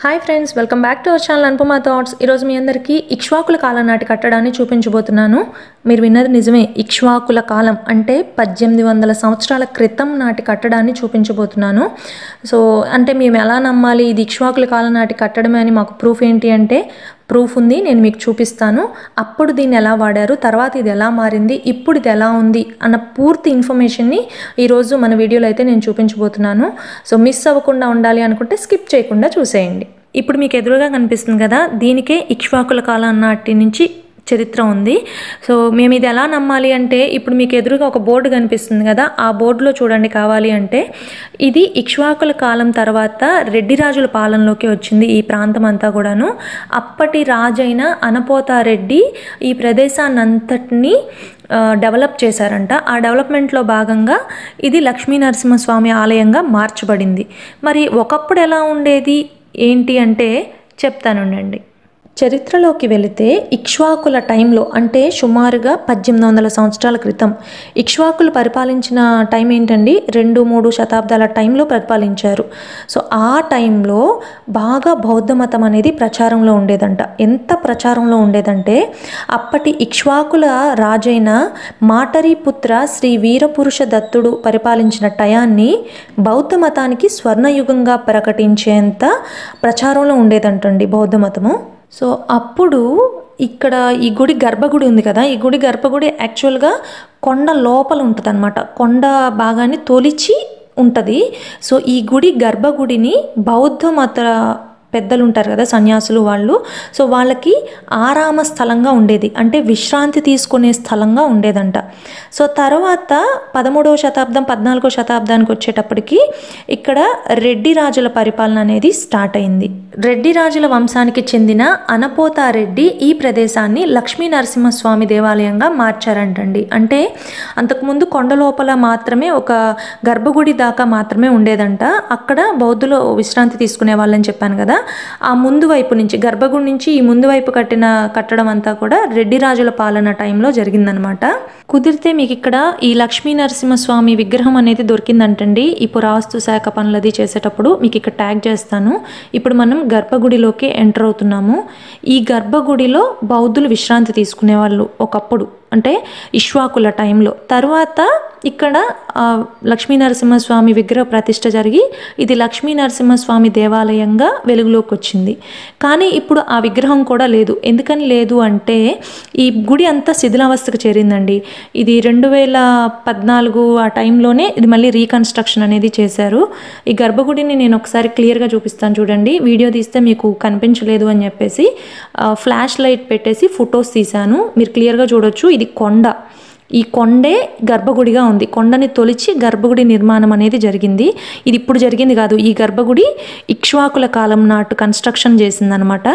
hi friends welcome back to our channel Anupama thoughts ఈరోజు మీ అందరికీ ఇక్ష్వాకుల కాలం నాటి కట్టడాన్ని చూపించబోతున్నాను మీరు విన్నది నిజమే ఇక్ష్వాకుల కాలం అంటే పద్దెనిమిది వందల సంవత్సరాల క్రితం నాటి కట్టడాన్ని చూపించబోతున్నాను సో అంటే మేము ఎలా నమ్మాలి ఇది ఇక్ష్వాకుల కాలం నాటి కట్టడమే అని మాకు ప్రూఫ్ ఏంటి అంటే ప్రూఫ్ ఉంది నేను మీకు చూపిస్తాను అప్పుడు దీన్ని ఎలా వాడారు తర్వాత ఇది ఎలా మారింది ఇప్పుడు ఇది ఎలా ఉంది అన్న పూర్తి ఇన్ఫర్మేషన్ని ఈరోజు మన వీడియోలో అయితే నేను చూపించబోతున్నాను సో మిస్ అవ్వకుండా ఉండాలి అనుకుంటే స్కిప్ చేయకుండా చూసేయండి ఇప్పుడు మీకు ఎదురుగా కనిపిస్తుంది కదా దీనికే ఇక్ష్వాకుల కాలం నాటి నుంచి చరిత్ర ఉంది సో మేము ఇది ఎలా నమ్మాలి అంటే ఇప్పుడు మీకు ఎదురుగా ఒక బోర్డు కనిపిస్తుంది కదా ఆ బోర్డులో చూడండి కావాలి అంటే ఇది ఇక్ష్వాకుల కాలం తర్వాత రెడ్డి రాజుల పాలనలోకి వచ్చింది ఈ ప్రాంతం అంతా కూడాను అప్పటి రాజైన అనపోతారెడ్డి ఈ ప్రదేశాన్ని అంతటినీ డెవలప్ చేశారంట ఆ డెవలప్మెంట్లో భాగంగా ఇది లక్ష్మీ నరసింహస్వామి ఆలయంగా మార్చబడింది మరి ఒకప్పుడు ఎలా ఉండేది ఏంటి అంటే చెప్తానుండండి చరిత్రలోకి వెళితే ఇక్ష్వాకుల టైంలో అంటే సుమారుగా పద్దెనిమిది వందల సంవత్సరాల క్రితం ఇక్ష్వాకులు పరిపాలించిన టైం ఏంటండి రెండు మూడు శతాబ్దాల టైంలో పరిపాలించారు సో ఆ టైంలో బాగా బౌద్ధ మతం అనేది ప్రచారంలో ఉండేదంట ఎంత ప్రచారంలో ఉండేదంటే అప్పటి ఇక్ష్వాకుల రాజైన మాటరీపుత్ర శ్రీ వీరపురుష దత్తుడు పరిపాలించిన టయాన్ని బౌద్ధ మతానికి స్వర్ణయుగంగా ప్రకటించేంత ప్రచారంలో ఉండేదంటండి బౌద్ధ మతము సో అప్పుడు ఇక్కడ ఈ గుడి గర్భగుడి ఉంది కదా ఈ గుడి గర్భగుడి యాక్చువల్గా కొండ లోపల ఉంటుంది అనమాట కొండ భాగాన్ని తొలిచి ఉంటుంది సో ఈ గుడి గర్భగుడిని బౌద్ధ మత పెద్దలు ఉంటారు కదా సన్యాసులు వాళ్ళు సో వాళ్ళకి ఆరామ స్థలంగా ఉండేది అంటే విశ్రాంతి తీసుకునే స్థలంగా ఉండేదంట సో తర్వాత పదమూడవ శతాబ్దం పద్నాలుగో శతాబ్దానికి వచ్చేటప్పటికి ఇక్కడ రెడ్డి రాజుల పరిపాలన అనేది స్టార్ట్ అయింది రెడ్డి రాజుల వంశానికి చెందిన అనపోతారెడ్డి ఈ ప్రదేశాన్ని లక్ష్మీ నరసింహస్వామి దేవాలయంగా మార్చారంటండి అంటే అంతకుముందు కొండ లోపల మాత్రమే ఒక గర్భగుడి దాకా మాత్రమే ఉండేదంట అక్కడ బౌద్ధులు విశ్రాంతి తీసుకునే వాళ్ళని చెప్పాను కదా ఆ ముందు వైపు నుంచి గర్భగుడి నుంచి ఈ ముందు వైపు కట్టిన కట్టడం అంతా కూడా రెడ్డి రాజుల పాలన టైంలో జరిగిందనమాట కుదిరితే మీకు ఇక్కడ ఈ లక్ష్మీ నరసింహస్వామి విగ్రహం అనేది దొరికిందంటండి ఈ పురావస్తు శాఖ పనులది చేసేటప్పుడు మీకు ఇక్కడ ట్యాగ్ చేస్తాను ఇప్పుడు మనం గర్భగుడిలోకి ఎంటర్ అవుతున్నాము ఈ గర్భగుడిలో బౌద్ధులు విశ్రాంతి తీసుకునేవాళ్ళు ఒకప్పుడు అంటే ఇష్వాకుల టైంలో తర్వాత ఇక్కడ లక్ష్మీ నరసింహస్వామి విగ్రహ ప్రతిష్ట జరిగి ఇది లక్ష్మీ నరసింహస్వామి దేవాలయంగా వెలుగులోకి వచ్చింది కానీ ఇప్పుడు ఆ విగ్రహం కూడా లేదు ఎందుకని లేదు అంటే ఈ గుడి అంతా శిథిలావస్థకు చేరిందండి ఇది రెండు వేల పద్నాలుగు ఆ టైంలోనే ఇది మళ్ళీ రీకన్స్ట్రక్షన్ అనేది చేశారు ఈ గర్భగుడిని నేను ఒకసారి క్లియర్గా చూపిస్తాను చూడండి వీడియో తీస్తే మీకు కనిపించలేదు అని చెప్పేసి ఫ్లాష్ లైట్ పెట్టేసి ఫొటోస్ తీశాను మీరు క్లియర్గా చూడొచ్చు ఇది కొండ ఈ కొండే గర్భగుడిగా ఉంది కొండని తొలిచి గర్భగుడి నిర్మాణం అనేది జరిగింది ఇది ఇప్పుడు జరిగింది కాదు ఈ గర్భగుడి ఇక్ష్వాకుల కాలం నాటు కన్స్ట్రక్షన్ చేసిందనమాట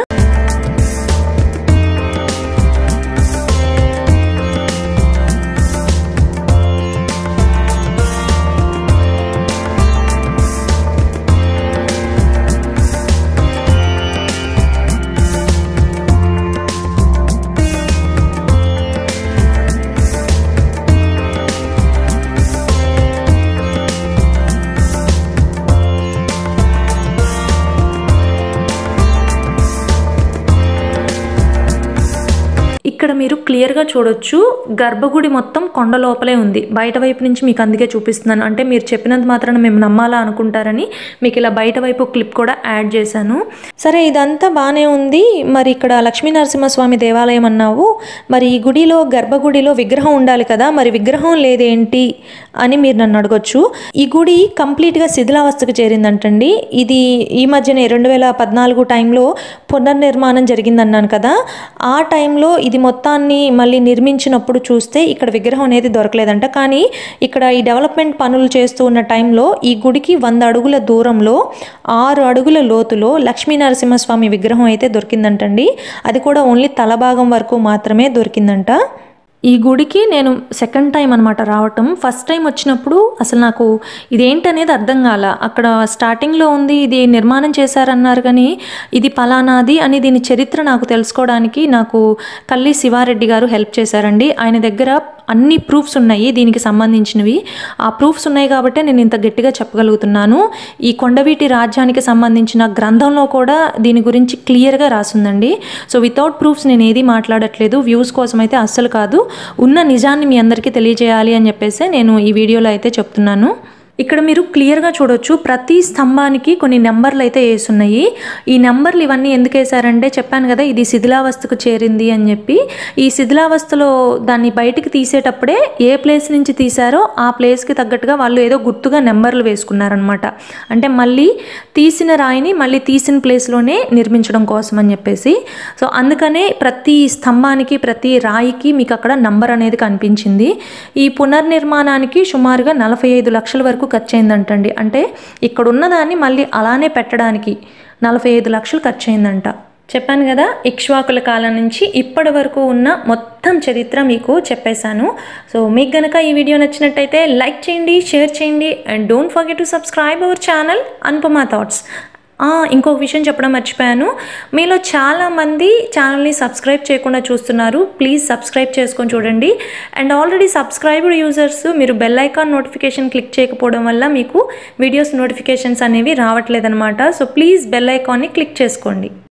ఇక్కడ మీరు క్లియర్గా చూడొచ్చు గర్భగుడి మొత్తం కొండ లోపలే ఉంది బయట వైపు నుంచి మీకు అందుకే చూపిస్తున్నాను అంటే మీరు చెప్పినంత మాత్రాన మేము నమ్మాలా అనుకుంటారని మీకు ఇలా బయట వైపు క్లిప్ కూడా యాడ్ చేశాను సరే ఇదంతా బాగానే ఉంది మరి ఇక్కడ లక్ష్మీ నరసింహస్వామి దేవాలయం అన్నావు మరి ఈ గుడిలో గర్భగుడిలో విగ్రహం ఉండాలి కదా మరి విగ్రహం లేదేంటి అని మీరు నన్ను అడగొచ్చు ఈ గుడి కంప్లీట్గా శిథిలావస్థకు చేరిందంటండి ఇది ఈ మధ్యనే రెండు వేల పద్నాలుగు టైంలో పునర్నిర్మాణం జరిగిందన్నాను కదా ఆ టైంలో ఇది మొత్తాన్ని మళ్ళీ నిర్మించినప్పుడు చూస్తే ఇక్కడ విగ్రహం అనేది దొరకలేదంట కానీ ఇక్కడ ఈ డెవలప్మెంట్ పనులు చేస్తూ ఉన్న టైంలో ఈ గుడికి వంద అడుగుల దూరంలో ఆరు అడుగుల లోతులో లక్ష్మీ నరసింహస్వామి విగ్రహం అయితే దొరికిందంటండి అది కూడా ఓన్లీ తలభాగం వరకు మాత్రమే దొరికిందంట ఈ గుడికి నేను సెకండ్ టైం అనమాట రావటం ఫస్ట్ టైం వచ్చినప్పుడు అసలు నాకు ఇదేంటనేది అర్థం కాల అక్కడ స్టార్టింగ్లో ఉంది ఇది నిర్మాణం చేశారన్నారు కానీ ఇది పలానాది అని దీని చరిత్ర నాకు తెలుసుకోవడానికి నాకు కల్లి శివారెడ్డి గారు హెల్ప్ చేశారండి ఆయన దగ్గర అన్ని ప్రూఫ్స్ ఉన్నాయి దీనికి సంబంధించినవి ఆ ప్రూఫ్స్ ఉన్నాయి కాబట్టి నేను ఇంత గట్టిగా చెప్పగలుగుతున్నాను ఈ కొండవీటి రాజ్యానికి సంబంధించిన గ్రంథంలో కూడా దీని గురించి క్లియర్గా రాసిందండి సో వితౌట్ ప్రూఫ్స్ నేను ఏది మాట్లాడట్లేదు వ్యూస్ కోసం అయితే అస్సలు కాదు ఉన్న నిజాన్ని మీ అందరికీ తెలియజేయాలి అని చెప్పేసి నేను ఈ వీడియోలో అయితే చెప్తున్నాను ఇక్కడ మీరు క్లియర్గా చూడొచ్చు ప్రతి స్తంభానికి కొన్ని నెంబర్లు అయితే వేసున్నాయి ఈ నెంబర్లు ఇవన్నీ ఎందుకు వేశారంటే చెప్పాను కదా ఇది శిథిలావస్థకు చేరింది అని చెప్పి ఈ శిథిలావస్థలో దాన్ని బయటికి తీసేటప్పుడే ఏ ప్లేస్ నుంచి తీశారో ఆ ప్లేస్కి తగ్గట్టుగా వాళ్ళు ఏదో గుర్తుగా నెంబర్లు వేసుకున్నారనమాట అంటే మళ్ళీ తీసిన రాయిని మళ్ళీ తీసిన ప్లేస్లోనే నిర్మించడం కోసం అని చెప్పేసి సో అందుకనే ప్రతి స్తంభానికి ప్రతి రాయికి మీకు అక్కడ నంబర్ అనేది కనిపించింది ఈ పునర్నిర్మాణానికి సుమారుగా నలభై ఐదు లక్షల వరకు ఖర్చు అయిందంటండి అంటే ఇక్కడ ఉన్నదాన్ని మళ్ళీ అలానే పెట్టడానికి నలభై ఐదు లక్షలు ఖర్చు అయిందంట చెప్పాను కదా ఇక్ష్వాకుల కాలం నుంచి ఇప్పటి వరకు ఉన్న మొత్తం చరిత్ర మీకు చెప్పేశాను సో మీకు గనక ఈ వీడియో నచ్చినట్టయితే లైక్ చేయండి షేర్ చేయండి and don't forget to subscribe our channel Anupama thoughts ఇంకొక విషయం చెప్పడం మర్చిపోయాను మీలో చాలామంది ఛానల్ని సబ్స్క్రైబ్ చేయకుండా చూస్తున్నారు ప్లీజ్ సబ్స్క్రైబ్ చేసుకొని చూడండి అండ్ ఆల్రెడీ సబ్స్క్రైబ్డ్ యూజర్స్ మీరు బెల్ ఐకాన్ నోటిఫికేషన్ క్లిక్ చేయకపోవడం వల్ల మీకు వీడియోస్ నోటిఫికేషన్స్ అనేవి రావట్లేదన్నమాట సో ప్లీజ్ బెల్ ఐకాన్ని క్లిక్ చేసుకోండి